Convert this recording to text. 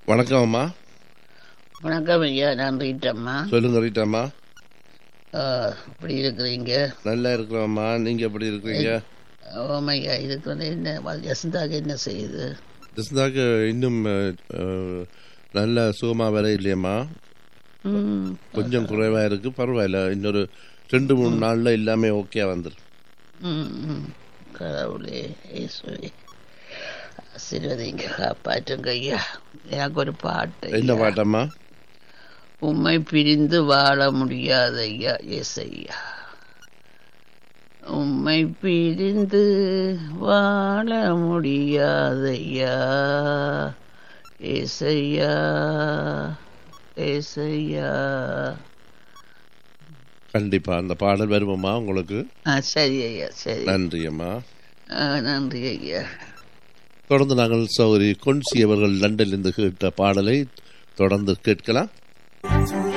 வணக்கம் அம்மா வணக்கம் ஐயா நான் ரீட்டம்மா சொல்லுங்க ரீட்டாம்மா ஆ, எப்படி இருக்கிறீங்க நல்லா இருக்கிறோம்மா நீங்க எப்படி இருக்கிறீங்க ஓமையா இதுக்கு வந்து என்ன வசந்தாக என்ன செய்யுது ஜஸ்தாக்கு இன்னும் அஹ், அஹ், நல்ல சுகமா வர இல்லையம்மா ம், கொஞ்சம் குறைவா இருக்கு பரவாயில்ல இன்னொரு ரெண்டு மூணு நாள்ல எல்லாமே ஓகே வந்துடும் ம், ம். கடவுளே இயேசுவே ஆசீர்வதிங்க காப்பாற்றுங்க ஐயா எனக்கு ஒரு பாட்டு என்ன ஐயா. பாட்டம்மா உம்மை பிரிந்து வாழ முடியாத ஐயா எஸ் ஐயா உம்மை பிரிந்து வாழ முடியாத ஐயா ஏசையா ஏசையா கண்டிப்பா அந்த பாடல் வருமம்மா உங்களுக்கு ஆ சரி ஐயா சரி நன்றி அம்மா ஆ, நன்றி ஐயா தொடர்ந்து நாங்கள் சௌரி கொன்சி அவர்கள் லண்டனிலிருந்து கேட்ட பாடலை தொடர்ந்து கேட்கலாம்